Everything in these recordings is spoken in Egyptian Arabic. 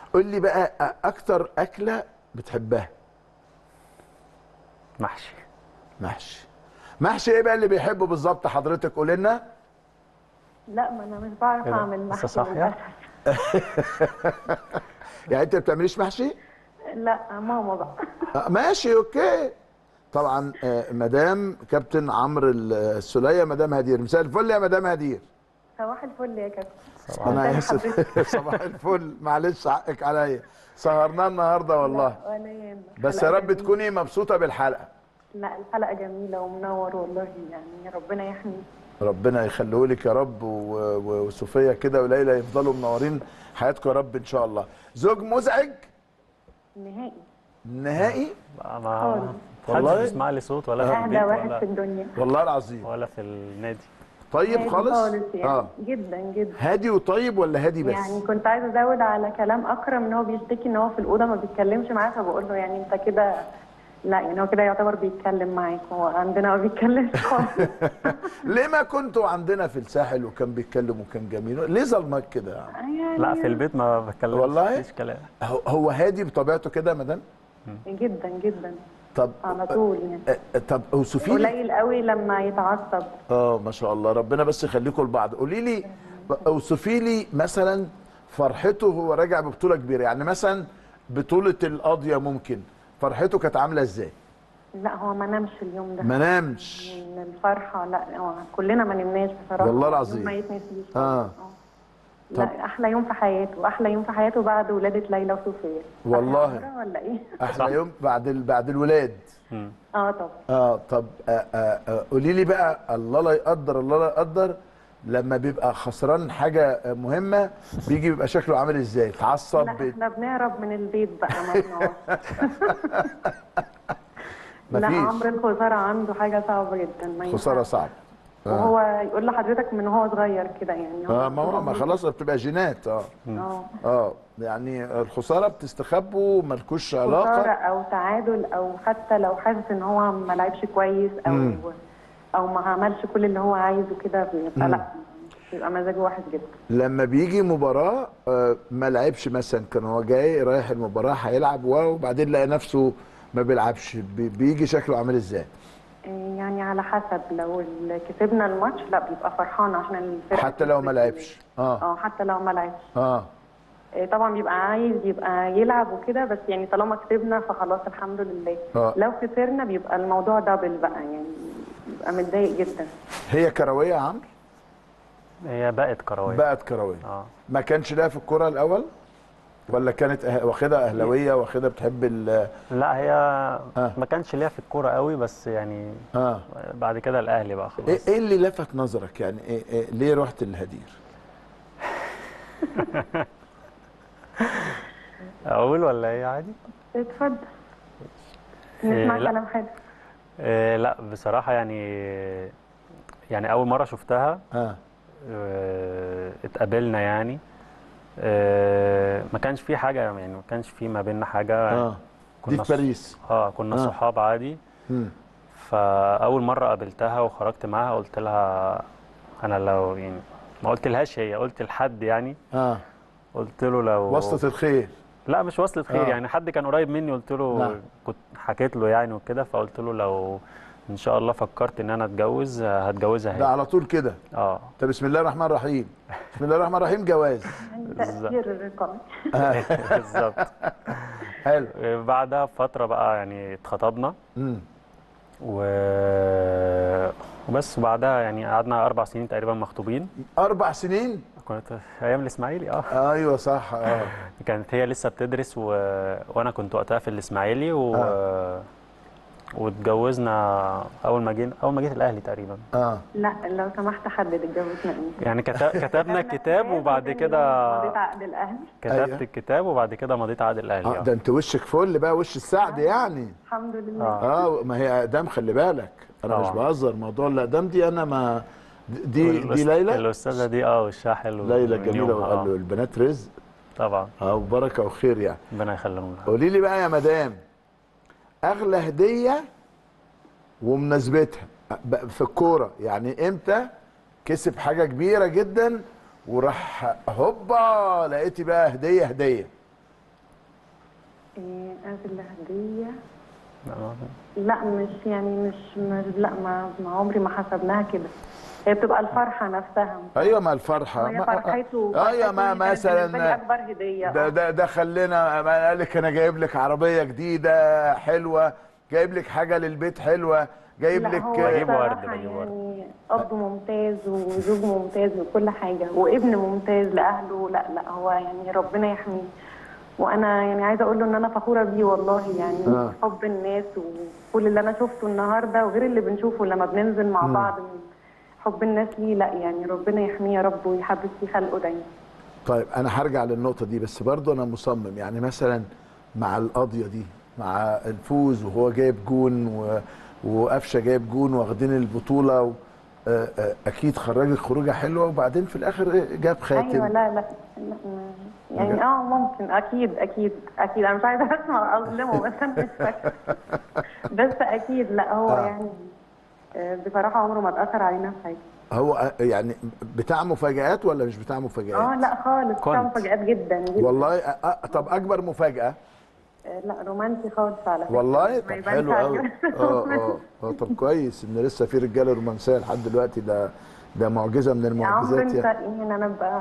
قول لي بقى اكتر اكله بتحبها محشي محشي محشي ايه بقى اللي بيحبه بالظبط حضرتك قول لنا لا ما انا مش بعرف إيه ده؟ اعمل لسه محشي صاحية؟ للأسف. يعني انت ما بتعمليش محشي لا ماما بقى آه، ماشي اوكي طبعا آه، مدام كابتن عمرو السوليه مدام هدير مساء الفل يا مدام هدير صباح الفل يا كابتن انا ازي اسف حضرتك؟ صباح الفل معلش حقك عليا سهرنا النهارده والله لا، ولا يهمك بس يا حلقة رب جميلة. تكوني مبسوطه بالحلقه لا الحلقه جميله ومنور والله يعني ربنا يحميك ربنا يخليه لك يا رب و- و- وصوفيا كده وليلى يفضلوا منورين حياتكم يا رب ان شاء الله زوج مزعج نهائي نهائي ما ما خالص. حدش والله؟ بيسمع لي صوت ولا في البيت اهدى واحد في ولا, الدنيا والله العظيم ولا في النادي طيب هادي خالص يعني اه جدا جدا هادي وطيب ولا هادي بس يعني كنت عايزه ازود على كلام اكرم ان هو بيشتكي ان هو في الاوضه ما بيتكلمش معاه فبقول له يعني انت كده لا يعني هو كده يعتبر بيتكلم معاك هو عندنا ما بيتكلمش خالص ليه ما كنتوا عندنا في الساحل وكان بيتكلم وكان جميل ليه ظلمك كده يا عم؟ يعني لا في البيت ما بتكلمش والله؟ مفيش كلام هو- هو هادي بطبيعته كده يا مدام جدا جدا طب على طول يعني آه، طب اوصفي لي قليل قوي لما يتعصب اه ما شاء الله ربنا بس يخليكم لبعض قولي لي اوصفي لي مثلا فرحته وهو راجع ببطوله كبيره يعني مثلا بطوله القاضيه ممكن فرحته كانت عامله ازاي لا هو ما نامش اليوم ده ما نامش من الفرحه لا هو كلنا ما نمناش بصراحه والله يوم العظيم. ما يتنسيش آه. طب- لا احلى يوم في حياته احلى يوم في حياته بعد ولاده ليلى وصوفيا والله. صح يا عمرو ولا ايه احلى يوم بعد ال... بعد الولاد مم. اه طبعا اه طب آه آه آه قولي لي بقى الله لا يقدر الله لا يقدر لما بيبقى خسران حاجه آه، مهمه بيجي بيبقى شكله عامل ازاي اتعصب لا بي- احنا بنهرب من البيت بقى ما بنقعدش لا مفيش. عمرو الخساره عنده حاجه صعبه جدا ما خساره ينفعش. صعبه آه. وهو يقول لحضرتك من هو صغير كده يعني اه ما هو ما خلاص بتبقى جينات اه اه اه يعني الخساره بتستخبوا مالكوش خساره علاقه او تعادل او حتى لو حاسس ان هو ما لعبش كويس او مم. او ما عملش كل اللي هو عايزه كده بيبقى لا بيبقى مزاجه وحش جدا لما بيجي مباراه آه ما لعبش مثلا كان هو جاي رايح المباراه هيلعب واو وبعدين لقى نفسه ما بيلعبش بي- بيجي شكله عامل ازاي إيه يعني على حسب لو ال- كسبنا الماتش لا بيبقى فرحان عشان الفرقه حتى لو ما كسبت. لعبش اه اه حتى لو ما لعبش اه إيه طبعا بيبقى عايز يبقى يلعب وكده بس يعني طالما كسبنا فخلاص الحمد لله آه. لو خسرنا بيبقى الموضوع دبل بقى يعني بيبقى متضايق جدا هي كرويه يا عمرو هي بقت كرويه بقت كرويه اه ما كانش لها في الكوره الاول ولا كانت أه... واخدها اهلاويه واخدها بتحب ال لا هي آه. ما كانش ليها في الكوره قوي بس يعني اه بعد كده الاهلي بقى خلاص ايه إيه اللي لفت نظرك يعني إيه إيه ليه رحت الهدير اقول ولا ايه عادي اتفضل إيه، نسمع لا. كلام حلو إيه لا بصراحه يعني يعني اول مره شفتها اه آه، اتقابلنا يعني آه، ما كانش في حاجه يعني ما كانش في ما بيننا حاجه اه دي كنا في باريس اه كنا آه. صحاب عادي مم. فاول مره قابلتها وخرجت معاها قلت لها انا لو يعني ما قلت لهاش هي قلت لحد يعني اه قلت له لو وسطة الخير لا مش وصلة خير آه. يعني حد كان قريب مني قلت له نعم. كنت حكيت له يعني وكده فقلت له لو ان شاء الله فكرت ان انا اتجوز آه، هتجوزها ده هي على طول كده اه طب بسم الله الرحمن الرحيم بسم الله الرحمن الرحيم جواز يعني بالظبط. تأثير الرقمي بالظبط حلو بعدها بفترة بقى يعني اتخطبنا مم. و... وبس وبعدها يعني قعدنا أربع سنين تقريبا مخطوبين اربع سنين كنت أيام الإسماعيلي اه ايوه صح اه كانت هي لسه بتدرس و... وأنا كنت وقتها في الإسماعيلي و... آه. واتجوزنا أول ما جينا أول ما جيت الأهلي تقريبا اه لا لو سمحت حدد اتجوزنا امتى يعني كت... كتبنا الكتاب وبعد وتاني كده يوم مضيت عقد الاهلي كتبت أيوة. الكتاب وبعد كده مضيت عقد الأهلي اه آه. ده انت وشك فل بقى وش السعد يعني الحمد لله آه. اه ما هي اقدام خلي بالك انا مش طبعا. بهزر موضوع الاقدام دي انا ما دي دي والأست- ليلى الأستاذة دي اه وشها حلو ليلى من جميله يومها، آه. والبنات رزق طبعا اه وبركه وخير يعني ربنا يخليهم لها قولي لي بقى يا مدام اغلى هديه ومناسبتها بقى في الكوره يعني امتى كسب حاجه كبيره جدا وراح هوبا لقيتي بقى هديه هديه إيه اغلى هديه لا، ما- لا مش يعني مش, مش لا ما, ما عمري ما حسبناها كده هي بتبقى الفرحه نفسها ايوه ما الفرحه هي ما- فرحته ايوه ما فرحته دي كانت بالنسبة لي مثلا اكبر هديه ده آه. ده ده خلينا ما قال لك انا جايب لك عربيه جديده حلوه جايب لك حاجه للبيت حلوه جايب لا لك هو بجيب ورد، بصراحة بجيب ورد. يعني اب ممتاز وزوج ممتاز وكل حاجه وابن ممتاز لاهله لا لا هو يعني ربنا يحميه وانا يعني عايزه اقول له ان انا فخوره بيه والله يعني آه. حب الناس وكل اللي انا شفته النهارده وغير اللي بنشوفه لما بننزل مع بعض من حب الناس ليه لا يعني ربنا يحميه يا رب ويحبب في خلقه دايما طيب انا هرجع للنقطه دي بس برضه انا مصمم يعني مثلا مع القضيه دي مع الفوز وهو جايب جون و... وقفشه جايب جون واخدين البطوله و... آه، آه، اكيد خرجك خروجه حلوه وبعدين في الاخر إيه، جاب خاتم ايوه لا لا, لا ما- يعني اه ممكن اكيد اكيد اكيد انا مش عايزه اسمع اظلمه بس انا مش فاكره بس اكيد لا هو آه. يعني آه، بصراحه عمره ما اتاثر علينا في حاجه هو آه، يعني بتاع مفاجآت ولا مش بتاع مفاجآت؟ اه لا خالص كنت. بتاع مفاجآت جدا جدا والله آه، آه، طب اكبر مفاجاه آه، لا رومانسي خالص على فكره والله ما طب يبانش حلو قوي عليه. اه اه اه طب كويس ان لسه في رجاله رومانسيه لحد دلوقتي ده ده معجزه من يا عمرو المعجزات انت يعني يعني انا ابقى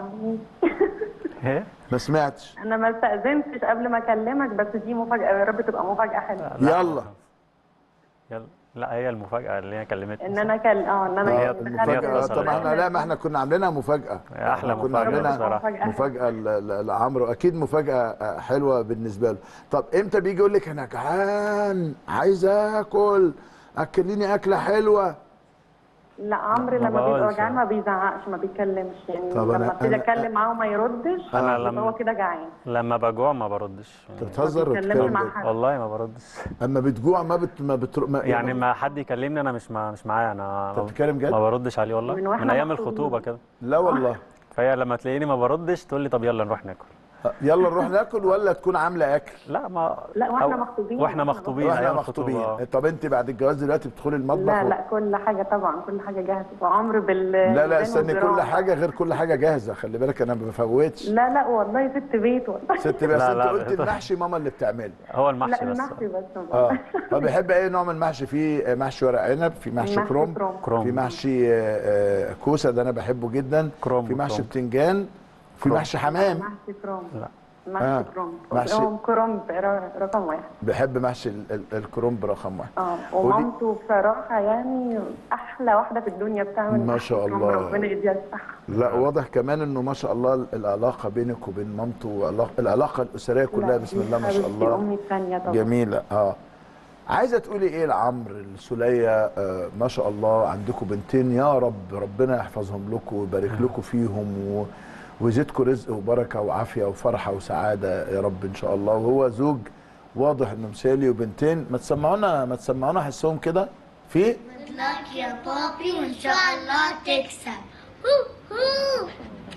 ايه ما سمعتش انا ما استاذنتش قبل ما اكلمك بس دي مفاجاه يا رب تبقى مفاجاه حلوه لا. يلا يلا لا هي المفاجاه اللي هي كلمتني ان انا كل اه ان انا هي يعني المفاجاه دخلت آه، طب تصريح. احنا لا ما احنا كنا عاملينها مفاجاه احلى إحنا كنا مفاجاه عاملينها بصراحه مفاجأة. مفاجاه ل- ل- لعمرو اكيد مفاجاه آه، حلوه بالنسبه له طب امتى بيجي يقول لك انا جعان عايز اكل اكليني اكله حلوه لا عمرو ما لما بيبقى بقولش. وجعان ما بيزعقش ما بيتكلمش يعني طب أنا- لما ابتدي أنا- اتكلم معاه وما يردش أنا يبقى لما- هو كده جعان لما بجوع ما بردش انت بتهزر ما بيتكلمش وبتتكلم مع جد؟ حد. والله ما بردش اما بتجوع ما بت ما بتر... ما يعني ما حد يكلمني انا مش مع مش معاه انا أنت بتتكلم جد؟ ما بردش عليه والله من من, وإحنا ايام مخطوبين. الخطوبه كده لا والله فهي لما تلاقيني ما بردش تقول لي طب يلا نروح ناكل يلا نروح ناكل ولا تكون عامله اكل لا ما لا، وإحنا أو- مخطوبين. واحنا وإحنا مخطوبين واحنا ايام مخطوبين الخطوبه طب انت بعد الجواز دلوقتي بتدخلي المطبخ لا و- لا كل حاجه طبعا كل حاجه جاهزه وعمرو بال لا لا بالبين استني كل والجرام. حاجه غير كل حاجه جاهزه خلي بالك انا ما بفوتش لا لا والله ست بيت والله ست بس لا، انت لا، قلت بت- المحشي ماما اللي بتعمله هو المحشي لا بس المحشي بس اه هو بيحب ايه نوع من المحشي في محشي ورق عنب في محشي محشي كروم كروم. كروم. في محشي آه، آه، كوسه ده انا بحبه جدا كروم، في محشي كروم. بتنجان في كروم. محشي حمام محشي كروم لا. محشي آه. كروم محشي- هو كروم ر- رقم واحد بحب محشي ال- ال- الكرومب رقم واحد اه ودي- ومامته بصراحه يعني احلى واحده في الدنيا بتعمل ما محشي شاء كروم، الله. ربنا يديها الصحه لا واضح كمان انه ما شاء الله العلاقه بينك وبين مامته وعلاقة- العلاقه الاسريه كلها لا، بسم دي الله ما شاء حبيبتي، الله امي الثانيه طبعا جميلة اه عايزة تقولي ايه لعمرو لسلية آه ما شاء الله عندكم بنتين يا رب ربنا يحفظهم لكم ويبارك لكم فيهم و... ويزيدكم رزق وبركة وعافية وفرحة وسعادة يا رب ان شاء الله وهو زوج واضح انه مثالي وبنتين ما تسمعونا ما تسمعونا حسهم كده في Good luck يا بابي وإن شاء الله تكسب هو هو.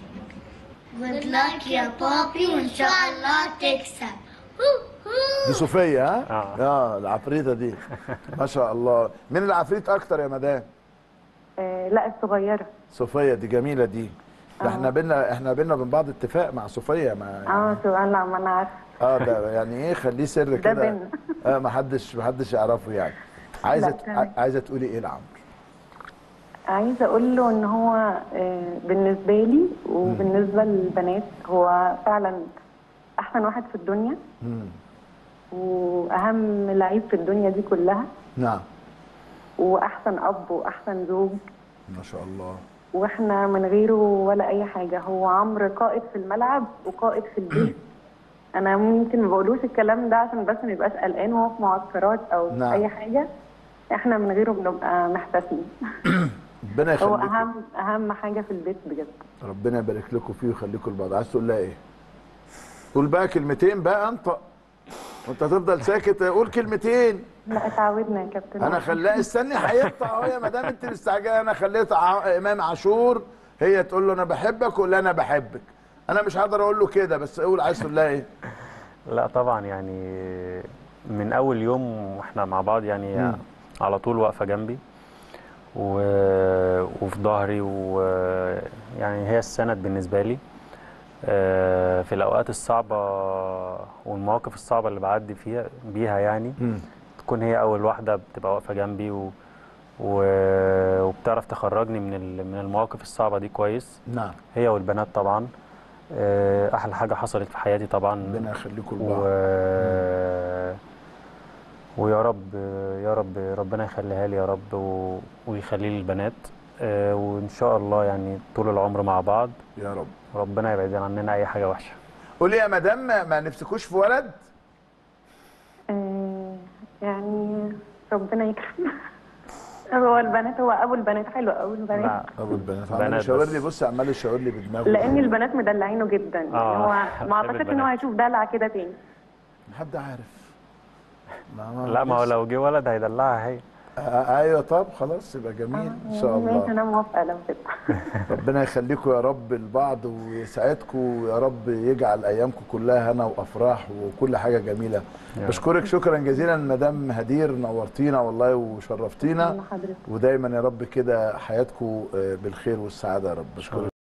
Good luck يا بابي وإن شاء الله تكسب هو هو. دي صوفيا ها؟ آه. اه العفريتة دي ما شاء الله مين العفريت اكتر يا مدام؟ آه لا الصغيره صوفيا دي جميلة دي ده احنا بينا احنا بينا وبين بعض اتفاق مع صوفيا مع اه سؤال لا ما انا عارفه اه ده يعني ايه خليه سر ده كده بينا. اه ما حدش ما حدش يعرفه يعني عايزه لا، تمام. عايزه تقولي ايه لعمرو عايزه اقول له ان هو آه، بالنسبه لي وبالنسبه للبنات هو فعلا احسن واحد في الدنيا مم. واهم لعيب في الدنيا دي كلها نعم واحسن اب واحسن زوج ما شاء الله واحنا من غيره ولا اي حاجه هو عمرو قائد في الملعب وقائد في البيت انا ممكن ما بقولوش الكلام ده عشان بس ما يبقاش قلقان وهو في معسكرات او نعم. اي حاجه احنا من غيره بنبقى محتاسين ربنا هو يخليكم اهم اهم حاجه في البيت بجد ربنا يبارك لكم فيه ويخليكم لبعض عايز تقول لها ايه قول بقى كلمتين بقى انطق وانت هتفضل ساكت قول كلمتين لا اتعودنا يا كابتن انا خلاه استني هيقطع اهو يا مدام انت مستعجله انا خليت ع- امام عاشور هي تقول له انا بحبك ولا انا بحبك انا مش هقدر اقول له كده بس قول عايز تقول لها ايه لا طبعا يعني من اول يوم واحنا مع بعض يعني مم. على طول واقفه جنبي و... وفي ظهري ويعني هي السند بالنسبه لي آه، في الاوقات الصعبه والمواقف الصعبه اللي بعدي فيها بيها يعني مم. تكون هي اول واحده بتبقى واقفه جنبي و... و... وبتعرف تخرجني من ال... من المواقف الصعبه دي كويس نعم هي والبنات طبعا آه، احلى حاجه حصلت في حياتي طبعا ربنا يخليكم و... لبعض ويا رب يا رب ربنا يخليها لي يا رب و... ويخلي لي البنات آه، وان شاء الله يعني طول العمر مع بعض يا رب ربنا يبعد عننا اي حاجه وحشه قولي يا مدام ما- ما نفسكوش في ولد آه، يعني ربنا يكرم هو البنات هو ابو البنات حلو قوي البنات لا ابو البنات بنات عمال يشاور بس. لي بص عمال يشاور لي بدماغه لان البنات مدلعينه جدا يعني آه، هو بحب ما اعتقدش ان هو البنات. هيشوف دلع كده تاني حد عارف ما لا ما هو لسه. لو جه ولد هيدلعها هي آه ايوه طب خلاص يبقى جميل ان شاء ماشي الله انا موافقه لو كده ربنا يخليكم يا رب لبعض ويسعدكم ويا رب يجعل ايامكم كلها هنا وافراح وكل حاجه جميله يا بشكرك شكرا جزيلا مدام هدير نورتينا والله وشرفتينا الله حضرتك ودايما يا رب كده حياتكم آه، بالخير والسعاده يا رب بشكرك